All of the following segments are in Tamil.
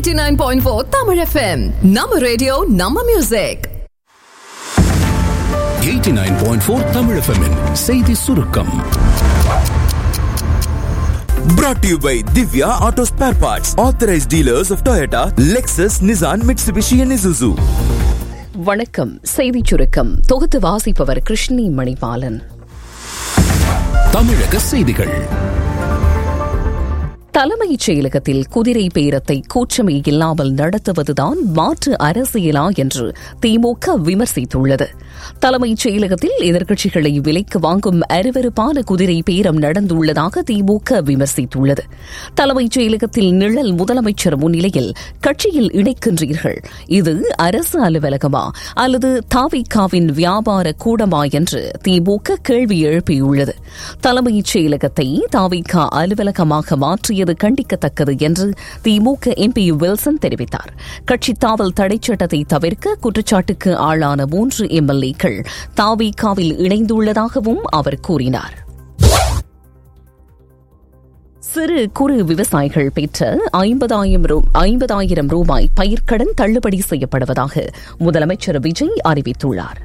89.4 Tamil FM. நம்ம ரேடியோ நம்ம மியூசிக் 89.4 தமிழ் எஃப்எம்மின் செய்தி சுருக்கம் Brought to you by Divya Auto Spare Parts, authorized dealers of Toyota, Lexus, Nissan, Mitsubishi, and Isuzu. வணக்கம் செய்திச் சுருக்கம் தொகுத்து வாசிப்பவர் கிருஷ்ணி மணிபாலன் தமிழக செய்திகள் தலைமைச் செயலகத்தில் குதிரை பேரத்தை கூச்சமே இல்லாமல் நடத்துவதுதான் மாற்று அரசியலா என்று திமுக விமர்சித்துள்ளது தலைமைச் செயலகத்தில் எதிர்க்கட்சிகளை விலைக்கு வாங்கும் அருவருப்பான குதிரை பேரம் நடந்துள்ளதாக திமுக விமர்சித்துள்ளது தலைமைச் செயலகத்தில் நிழல் முதலமைச்சர் முன்னிலையில் கட்சியில் இணைக்கின்றீர்கள் இது அரசு அலுவலகமா அல்லது தாவிகாவின் வியாபார கூடமா என்று திமுக கேள்வி எழுப்பியுள்ளது தலைமைச் செயலகத்தை தாவிகா அலுவலகமாக மாற்றியது கண்டிக்கத்தக்கது என்று திமுக எம்பி வில்சன் தெரிவித்தார் கட்சி தாவல் தடைச் சட்டத்தை தவிர்க்க குற்றச்சாட்டுக்கு ஆளான மூன்று எம்எல்ஏக்கள் தாவிகாவில் இணைந்துள்ளதாகவும் அவர் கூறினார் சிறு குறு விவசாயிகள் பெற்ற ஐம்பதாயிரம் ஐம்பதாயிரம் ரூபாய் பயிர்க்கடன் தள்ளுபடி செய்யப்படுவதாக முதலமைச்சர் விஜய் அறிவித்துள்ளார்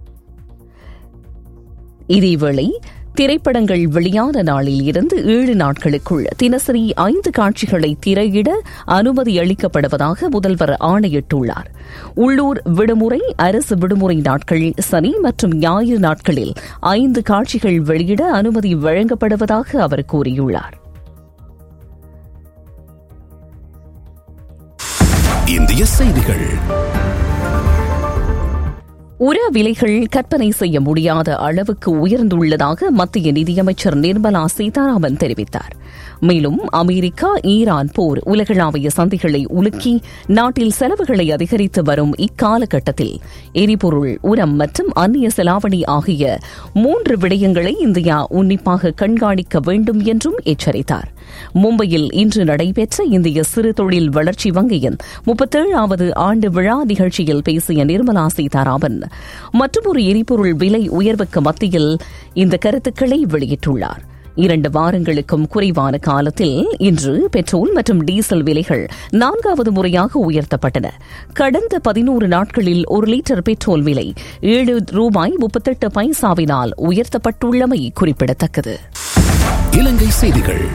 இதேவேளை திரைப்படங்கள் வெளியான நாளில் இருந்து ஏழு நாட்களுக்குள் தினசரி ஐந்து காட்சிகளை திரையிட அனுமதி அளிக்கப்படுவதாக முதல்வர் ஆணையிட்டுள்ளார் உள்ளூர் விடுமுறை அரசு விடுமுறை நாட்கள் சனி மற்றும் ஞாயிறு நாட்களில் ஐந்து காட்சிகள் வெளியிட அனுமதி வழங்கப்படுவதாக அவர் கூறியுள்ளார் இந்திய செய்திகள் உர விலைகள் கற்பனை செய்ய முடியாத அளவுக்கு உயர்ந்துள்ளதாக மத்திய நிதியமைச்சர் நிர்மலா சீதாராமன் தெரிவித்தார் மேலும் அமெரிக்கா ஈரான் போர் உலகளாவிய சந்தைகளை உலுக்கி நாட்டில் செலவுகளை அதிகரித்து வரும் இக்காலகட்டத்தில் எரிபொருள் உரம் மற்றும் அந்நிய செலாவணி ஆகிய மூன்று விடயங்களை இந்தியா உன்னிப்பாக கண்காணிக்க வேண்டும் என்றும் எச்சரித்தார் மும்பையில் இன்று நடைபெற்ற இந்திய சிறு தொழில் வளர்ச்சி வங்கியின் முப்பத்தேழாவது ஆண்டு விழா நிகழ்ச்சியில் பேசிய நிர்மலா சீதாராமன் மற்றொரு எரிபொருள் விலை உயர்வுக்கு மத்தியில் இந்த கருத்துக்களை வெளியிட்டுள்ளார் இரண்டு வாரங்களுக்கும் குறைவான காலத்தில் இன்று பெட்ரோல் மற்றும் டீசல் விலைகள் நான்காவது முறையாக உயர்த்தப்பட்டன கடந்த பதினோரு நாட்களில் ஒரு லிட்டர் பெட்ரோல் விலை ஏழு ரூபாய் முப்பத்தெட்டு பைசாவினால் உயர்த்தப்பட்டுள்ளமை குறிப்பிடத்தக்கது இலங்கை செய்திகள்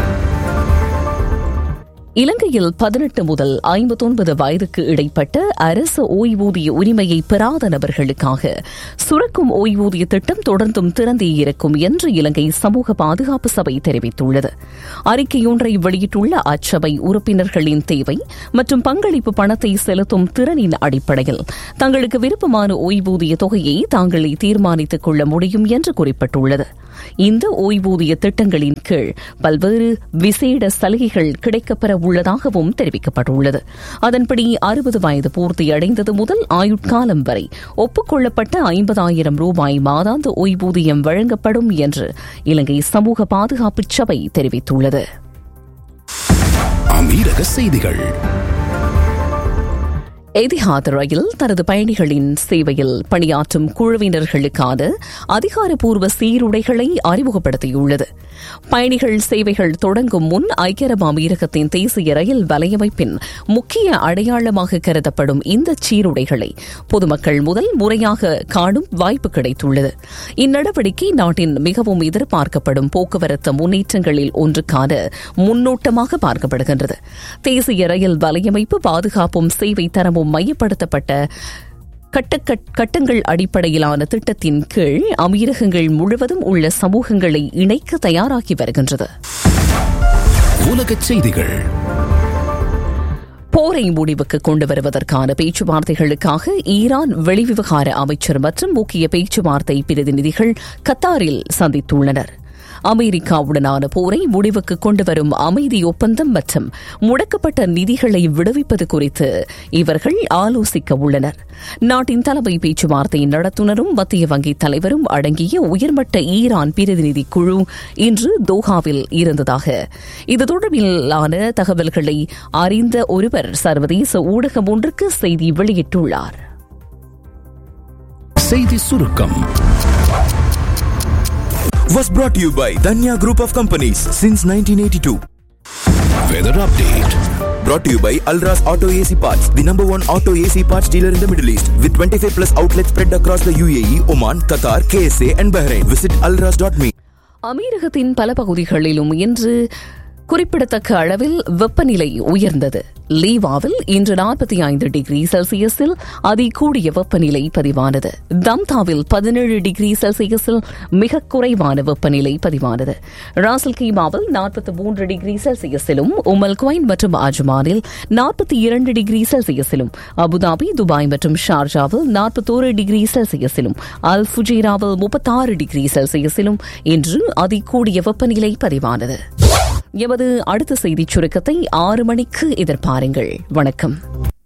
இலங்கையில் பதினெட்டு முதல் ஐம்பத்தொன்பது வயதுக்கு இடைப்பட்ட அரசு ஓய்வூதிய உரிமையை பெறாத நபர்களுக்காக சுரக்கும் ஓய்வூதிய திட்டம் தொடர்ந்தும் திறந்தே இருக்கும் என்று இலங்கை சமூக பாதுகாப்பு சபை தெரிவித்துள்ளது அறிக்கையொன்றை வெளியிட்டுள்ள அச்சபை உறுப்பினர்களின் தேவை மற்றும் பங்களிப்பு பணத்தை செலுத்தும் திறனின் அடிப்படையில் தங்களுக்கு விருப்பமான ஓய்வூதிய தொகையை தாங்களே தீர்மானித்துக் கொள்ள முடியும் என்று குறிப்பிட்டுள்ளது இந்த ஓய்வூதிய திட்டங்களின் கீழ் பல்வேறு விசேட சலுகைகள் கிடைக்கப்பெற உள்ளதாகவும் தெரிவிக்கப்பட்டுள்ளது அதன்படி அறுபது வயது பூர்த்தியடைந்தது முதல் ஆயுட்காலம் வரை ஒப்புக்கொள்ளப்பட்ட ஐம்பதாயிரம் ரூபாய் மாதாந்த ஓய்வூதியம் வழங்கப்படும் என்று இலங்கை சமூக பாதுகாப்பு சபை தெரிவித்துள்ளது அமீரக செய்திகள் எதிஹாத் ரயில் தனது பயணிகளின் சேவையில் பணியாற்றும் குழுவினர்களுக்கான அதிகாரப்பூர்வ சீருடைகளை அறிமுகப்படுத்தியுள்ளது பயணிகள் சேவைகள் தொடங்கும் முன் ஐக்கிய அரபு அமீரகத்தின் தேசிய ரயில் வலையமைப்பின் முக்கிய அடையாளமாக கருதப்படும் இந்த சீருடைகளை பொதுமக்கள் முதல் முறையாக காணும் வாய்ப்பு கிடைத்துள்ளது இந்நடவடிக்கை நாட்டின் மிகவும் எதிர்பார்க்கப்படும் போக்குவரத்து முன்னேற்றங்களில் ஒன்றுக்கான முன்னோட்டமாக பார்க்கப்படுகின்றது தேசிய ரயில் வலையமைப்பு பாதுகாப்பும் சேவை தரமும் மையப்படுத்தப்பட்ட கட்டங்கள் அடிப்படையிலான திட்டத்தின் கீழ் அமீரகங்கள் முழுவதும் உள்ள சமூகங்களை இணைக்க தயாராகி வருகின்றது உலக செய்திகள் போரை முடிவுக்கு கொண்டு வருவதற்கான பேச்சுவார்த்தைகளுக்காக ஈரான் வெளிவிவகார அமைச்சர் மற்றும் முக்கிய பேச்சுவார்த்தை பிரதிநிதிகள் கத்தாரில் சந்தித்துள்ளனர் அமெரிக்காவுடனான போரை முடிவுக்கு கொண்டுவரும் அமைதி ஒப்பந்தம் மற்றும் முடக்கப்பட்ட நிதிகளை விடுவிப்பது குறித்து இவர்கள் ஆலோசிக்க உள்ளனர் நாட்டின் தலைமை பேச்சுவார்த்தை நடத்துனரும் மத்திய வங்கி தலைவரும் அடங்கிய உயர்மட்ட ஈரான் பிரதிநிதி குழு இன்று தோஹாவில் இருந்ததாக இது தொடர்பிலான தகவல்களை அறிந்த ஒருவர் சர்வதேச ஊடகம் ஒன்றுக்கு செய்தி வெளியிட்டுள்ளார் செய்தி சுருக்கம் Was brought to you by Danya Group of Companies since 1982. Weather update brought to you by Alras Auto AC Parts, the number one auto AC parts dealer in the Middle East, with 25 plus outlets spread across the UAE, Oman, Qatar, KSA, and Bahrain. Visit alras.me. அமீரகத்தின் பல பகுதிகளிலும் இன்று குறிப்பிடத்தக்க அளவில் வெப்பநிலை உயர்ந்தது லீவாவில் இன்று நாற்பத்தி ஐந்து டிகிரி செல்சியஸில் அதிகூடிய வெப்பநிலை பதிவானது தம்தாவில் பதினேழு டிகிரி செல்சியஸில் மிக குறைவான வெப்பநிலை பதிவானது ராசல் கீமாவில் நாற்பத்தி மூன்று டிகிரி செல்சியஸிலும் உமல் குவைன் மற்றும் அஜ்மானில் நாற்பத்தி இரண்டு டிகிரி செல்சியஸிலும் அபுதாபி துபாய் மற்றும் ஷார்ஜாவில் நாற்பத்தோரு டிகிரி செல்சியஸிலும் அல் ஃபுஜீராவில் முப்பத்தாறு டிகிரி செல்சியஸிலும் இன்று அதிகூடிய வெப்பநிலை பதிவானது எமது அடுத்த செய்திச் சுருக்கத்தை ஆறு மணிக்கு எதிர்பாருங்கள் வணக்கம்